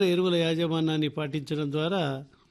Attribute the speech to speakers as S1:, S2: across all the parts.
S1: ఎరువుల యాజమాన్యాన్ని పాటించడం ద్వారా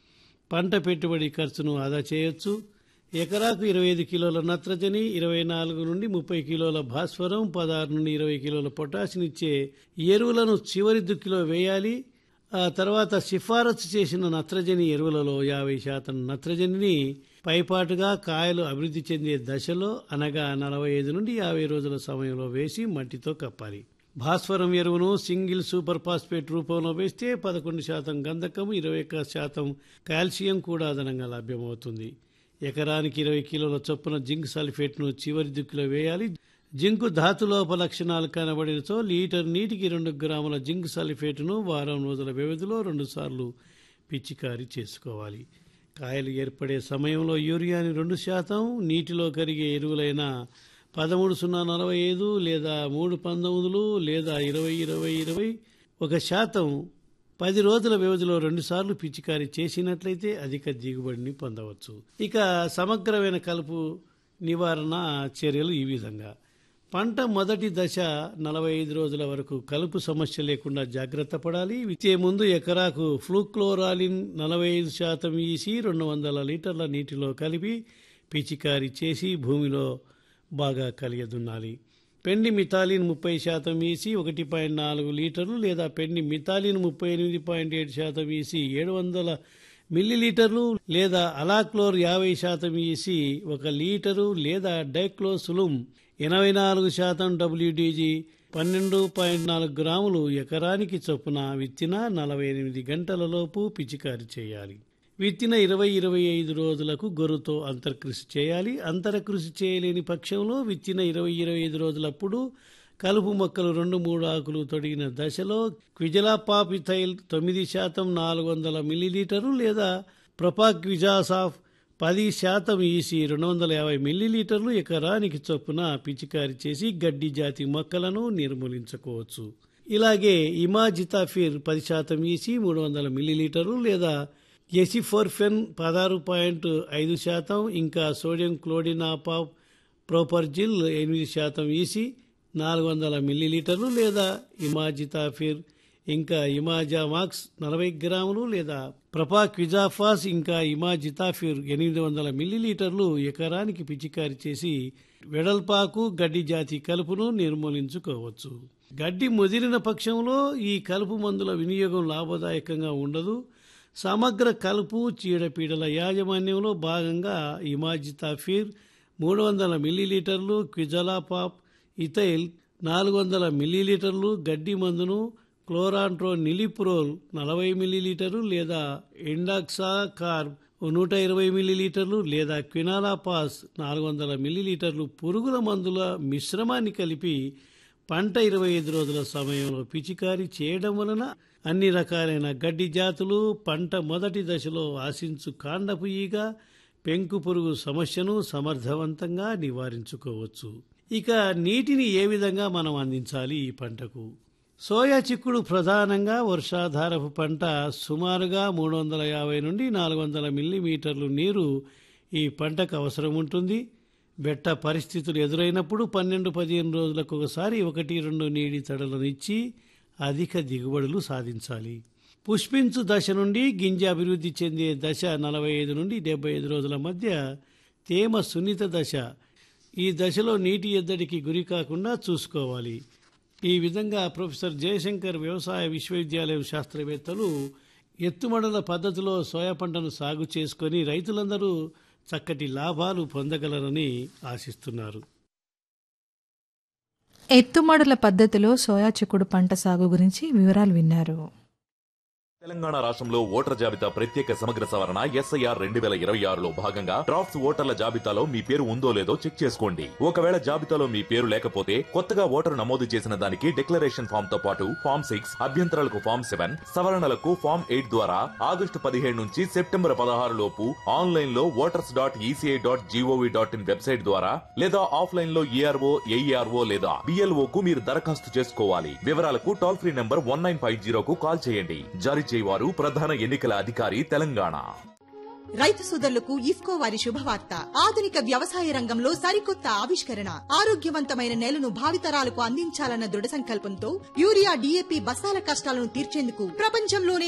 S1: పంట పెట్టుబడి ఖర్చును ఆదా చేయొచ్చు ఎకరాకు ఇరవై ఐదు కిలోల నత్రజని ఇరవై నాలుగు నుండి ముప్పై కిలోల భాస్వరం పదహారు నుండి ఇరవై కిలోల పొటాషినిచ్చే ఎరువులను చివరి దుక్కిలో వేయాలి ఆ తర్వాత సిఫారసు చేసిన నత్రజని ఎరువులలో యాభై శాతం నత్రజనిని పైపాటుగా కాయలు అభివృద్ధి చెందే దశలో అనగా నలభై ఐదు నుండి యాభై రోజుల సమయంలో వేసి మట్టితో కప్పాలి భాస్వరం ఎరువును సింగిల్ సూపర్ ఫాస్ఫేట్ రూపంలో వేస్తే పదకొండు శాతం గంధకం ఇరవై ఒక్క శాతం కాల్షియం కూడా అదనంగా లభ్యమవుతుంది ఎకరానికి ఇరవై కిలోల చొప్పున జింక్ సల్ఫేట్ను చివరి దిక్కులో వేయాలి జింకు ధాతులోప లక్షణాలు కనబడినచో లీటర్ నీటికి రెండు గ్రాముల జింక్ సల్ఫేట్ను వారం రోజుల వ్యవధిలో రెండుసార్లు పిచికారీ చేసుకోవాలి కాయలు ఏర్పడే సమయంలో యూరియాని రెండు శాతం నీటిలో కరిగే ఎరువులైన పదమూడు సున్నా నలభై ఐదు లేదా మూడు పంతొమ్మిదిలు లేదా ఇరవై ఇరవై ఇరవై ఒక శాతం పది రోజుల వ్యవధిలో రెండుసార్లు పిచికారీ చేసినట్లయితే అధిక దిగుబడిని పొందవచ్చు ఇక సమగ్రమైన కలుపు నివారణ చర్యలు ఈ విధంగా పంట మొదటి దశ నలభై ఐదు రోజుల వరకు కలుపు సమస్య లేకుండా జాగ్రత్త పడాలి విత్తే ముందు ఎకరాకు ఫ్లూక్లోరాలిన్ నలభై ఐదు శాతం ఈసి రెండు వందల లీటర్ల నీటిలో కలిపి పిచికారీ చేసి భూమిలో బాగా కలియదున్నాలి పెండి మిథాలిన్ ముప్పై శాతం వేసి ఒకటి పాయింట్ నాలుగు లీటర్లు లేదా పెండి మిథాలిన్ ముప్పై ఎనిమిది పాయింట్ ఏడు శాతం వేసి ఏడు వందల మిల్లీలీటర్లు లేదా అలాక్లోర్ యాభై శాతం వేసి ఒక లీటరు లేదా డైక్లోసులుం ఎనభై నాలుగు శాతం డబ్ల్యూడీజీ పన్నెండు పాయింట్ నాలుగు గ్రాములు ఎకరానికి చొప్పున విత్తిన నలభై ఎనిమిది గంటలలోపు పిచికారి చేయాలి విత్తిన ఇరవై ఇరవై ఐదు రోజులకు గొర్రుతో అంతర్కృషి చేయాలి అంతరకృషి చేయలేని పక్షంలో విత్తిన ఇరవై ఇరవై ఐదు రోజులప్పుడు కలుపు మొక్కలు రెండు మూడు ఆకులు తొడిగిన దశలో క్విజలాపాపిథైల్ తొమ్మిది శాతం నాలుగు వందల మిల్లీలీటరు లేదా ప్రొపాక్విజాసాఫ్ పది శాతం ఈసి రెండు వందల యాభై మిల్లీలీటర్లు ఎకరానికి చొప్పున పిచికారి చేసి గడ్డి జాతి మొక్కలను నిర్మూలించుకోవచ్చు ఇలాగే ఇమాజితాఫిర్ పది శాతం ఈసి మూడు వందల మిల్లీలీటర్లు లేదా ఎసిఫోర్ఫెన్ పదహారు పాయింట్ ఐదు శాతం ఇంకా సోడియం క్లోడినాపా ప్రోపర్జిల్ ఎనిమిది శాతం ఈసి నాలుగు వందల మిల్లీలీటర్లు లేదా ఇమాజితాఫిర్ ఇంకా ఇమాజామాక్స్ నలభై గ్రాములు లేదా ప్రపాక్విజాఫాస్ ఇంకా ఇమాజితాఫిర్ ఎనిమిది వందల మిల్లీలీటర్లు ఎకరానికి పిచికారి చేసి వెడల్పాకు గడ్డి జాతి కలుపును నిర్మూలించుకోవచ్చు గడ్డి ముదిరిన పక్షంలో ఈ కలుపు మందుల వినియోగం లాభదాయకంగా ఉండదు సమగ్ర కలుపు చీడపీడల యాజమాన్యంలో భాగంగా ఇమాజితాఫిర్ మూడు వందల మిల్లీలీటర్లు క్విజలాపాప్ ఇథైల్ నాలుగు వందల మిల్లీలీటర్లు గడ్డి మందును క్లోరాంట్రో నిలిప్రోల్ నలభై మిల్లీలీటర్లు లేదా ఎండాక్సా కార్బ్ నూట ఇరవై మిల్లీలీటర్లు లేదా క్వినాలాపాస్ నాలుగు వందల మిల్లీలీటర్లు పురుగుల మందుల మిశ్రమాన్ని కలిపి పంట ఇరవై ఐదు రోజుల సమయంలో పిచికారీ చేయడం వలన అన్ని రకాలైన గడ్డి జాతులు పంట మొదటి దశలో ఆశించు కాండపు ఈగ పెంకు పురుగు సమస్యను సమర్థవంతంగా నివారించుకోవచ్చు ఇక నీటిని ఏ విధంగా మనం అందించాలి ఈ పంటకు సోయా చిక్కుడు ప్రధానంగా వర్షాధారపు పంట సుమారుగా మూడు వందల యాభై నుండి నాలుగు వందల మిల్లీమీటర్లు నీరు ఈ పంటకు అవసరం ఉంటుంది బెట్ట పరిస్థితులు ఎదురైనప్పుడు పన్నెండు పదిహేను రోజులకు ఒకసారి ఒకటి రెండు నీటి తడలను ఇచ్చి అధిక దిగుబడులు సాధించాలి పుష్పించు దశ నుండి గింజ అభివృద్ధి చెందే దశ నలభై ఐదు నుండి డెబ్బై ఐదు రోజుల మధ్య తేమ సున్నిత దశ ఈ దశలో నీటి ఎద్దడికి గురి కాకుండా చూసుకోవాలి ఈ విధంగా ప్రొఫెసర్ జయశంకర్ వ్యవసాయ విశ్వవిద్యాలయం శాస్త్రవేత్తలు ఎత్తుమడల పద్ధతిలో సోయా పంటను సాగు చేసుకొని రైతులందరూ చక్కటి లాభాలు పొందగలరని ఆశిస్తున్నారు
S2: ఎత్తుమడుల పద్ధతిలో సోయా చిక్కుడు పంట సాగు గురించి వివరాలు విన్నారు
S3: తెలంగాణ రాష్ట్రంలో ఓటర్ జాబితా ప్రత్యేక సమగ్ర సవరణ ఎస్ఐఆర్ రెండు వేల ఇరవై ఆరులో భాగంగా డ్రాఫ్ట్స్ ఓటర్ల జాబితాలో మీ పేరు ఉందో లేదో చెక్ చేసుకోండి ఒకవేళ జాబితాలో మీ పేరు లేకపోతే కొత్తగా ఓటరు నమోదు చేసిన దానికి డిక్లరేషన్ ఫామ్ తో పాటు ఫామ్ సిక్స్ అభ్యంతరాలకు ఫామ్ సెవెన్ సవరణలకు ఫామ్ ఎయిట్ ద్వారా ఆగస్టు పదిహేడు నుంచి సెప్టెంబర్ పదహారు లోపు ఆన్లైన్ లో voters dot ECI dot GOV dot in website ద్వారా లేదా ఆఫ్లైన్ లో ఈఆర్ఓ ఏఈఆర్ఓ లేదా బిఎల్ఓ కు మీరు దరఖాస్తు చేసుకోవాలి వివరాలకు toll free number one nine five జీరోకు కాల్ చేయండి జారీ చేయవారు ప్రధాన ఎన్నికల అధికారి తెలంగాణ
S4: రైతు సోదరులకు ఇఫ్కో వారి శుభవార్త ఆధునిక వ్యవసాయ రంగంలో సరికొత్త ఆవిష్కరణ ఆరోగ్యవంతమైన నేలను భావితరాలకు అందించాలన్న దృఢ సంకల్పంతో యూరియా డీఏపీ బస్తాల కష్టాలను తీర్చేందుకు ప్రపంచంలోనే